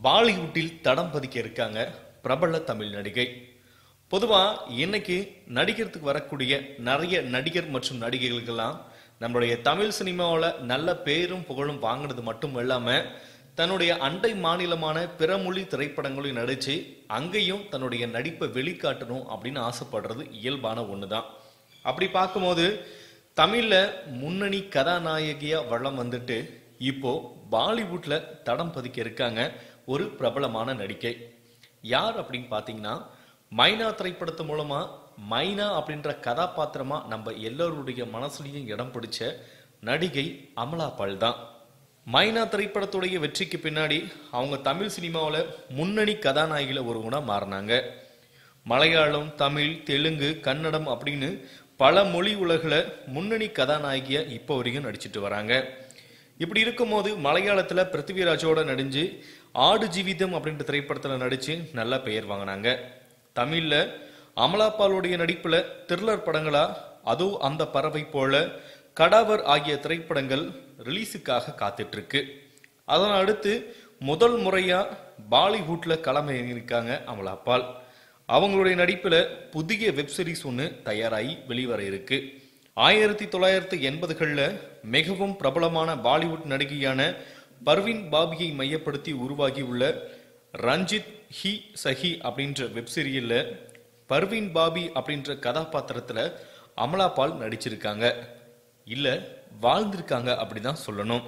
பாலிவுட்டில் தடம் பதிக்க இருக்காங்க பிரபல தமிழ் நடிகை பொதுவா இன்னைக்கு நடிக்கிறதுக்கு வரக்கூடிய நிறைய நடிகர் மற்றும் நடிகைகளுக்கெல்லாம் நம்மளுடைய தமிழ் சினிமாவில் நல்ல பேரும் புகழும் வாங்கினது மட்டும் இல்லாம தன்னுடைய அண்டை மாநிலமான பிற மொழி திரைப்படங்களையும் நடிச்சு அங்கேயும் தன்னுடைய நடிப்பை வெளிக்காட்டணும் அப்படின்னு ஆசைப்படுறது இயல்பான ஒண்ணுதான் அப்படி பார்க்கும்போது தமிழ்ல முன்னணி கதாநாயகியா வளம் வந்துட்டு இப்போ பாலிவுட்ல தடம் பதிக்க இருக்காங்க ஒரு பிரபலமான நடிகை யார் அப்படின்னு பார்த்தீங்கன்னா மைனா திரைப்படத்து மூலமா மைனா அப்படின்ற கதாபாத்திரமா நம்ம எல்லோருடைய மனசுலயும் இடம் பிடிச்ச நடிகை அமலா பால் தான் மைனா திரைப்படத்துடைய வெற்றிக்கு பின்னாடி அவங்க தமிழ் சினிமாவில் முன்னணி கதாநாயகில ஒருவனா மாறினாங்க மலையாளம் தமிழ் தெலுங்கு கன்னடம் அப்படின்னு பல மொழி உலகில் முன்னணி கதாநாயகியா இப்போ வரைக்கும் நடிச்சிட்டு வராங்க இப்படி இருக்கும்போது மலையாளத்துல பிருத்திவிராஜோட நடிஞ்சு ஆடு ஜீவிதம் அப்படின்ற திரைப்படத்துல நடிச்சு நல்ல பெயர் வாங்கினாங்க தமிழ்ல அமலாபாலுடைய நடிப்புல த்ரில்லர் படங்களா அதோ அந்த பறவை போல கடாவர் ஆகிய திரைப்படங்கள் ரிலீஸுக்காக காத்துட்டு இருக்கு அதன் அடுத்து முதல் முறையா பாலிவுட்ல களமிறங்கியிருக்காங்க அமலாபால் அவங்களுடைய நடிப்புல புதிய வெப் சீரிஸ் ஒன்று தயாராகி வெளிவர இருக்கு ஆயிரத்தி தொள்ளாயிரத்தி எண்பதுகளில் மிகவும் பிரபலமான பாலிவுட் நடிகையான பர்வீன் பாபியை மையப்படுத்தி உருவாகியுள்ள ரஞ்சித் ஹி சஹி அப்படின்ற வெப் சீரியல்ல பர்வீன் பாபி அப்படின்ற கதாபாத்திரத்துல அமலாபால் நடிச்சிருக்காங்க இல்ல வாழ்ந்திருக்காங்க அப்படிதான் சொல்லணும்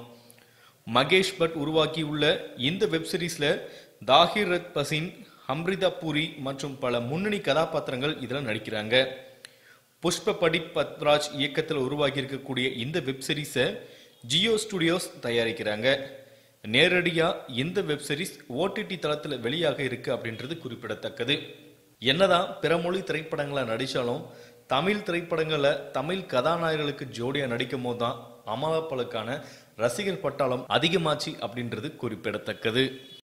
மகேஷ் பட் உருவாக்கியுள்ள இந்த வெப் சீரிஸ்ல தாஹிர் ரத் பசின் அம்ரிதா பூரி மற்றும் பல முன்னணி கதாபாத்திரங்கள் இதில் நடிக்கிறாங்க புஷ்ப படிப் பத்ராஜ் இயக்கத்தில் உருவாகி இருக்கக்கூடிய இந்த வெப் சீரிஸை ஜியோ ஸ்டுடியோஸ் தயாரிக்கிறாங்க நேரடியா இந்த வெப் சீரிஸ் ஓடிடி தளத்தில் வெளியாக இருக்கு அப்படின்றது குறிப்பிடத்தக்கது என்னதான் பிற மொழி திரைப்படங்களை நடிச்சாலும் தமிழ் திரைப்படங்களை தமிழ் கதாநாயகர்களுக்கு ஜோடியா நடிக்கும் போது தான் அமலாப்பலுக்கான ரசிகர் பட்டாளம் அதிகமாச்சு அப்படின்றது குறிப்பிடத்தக்கது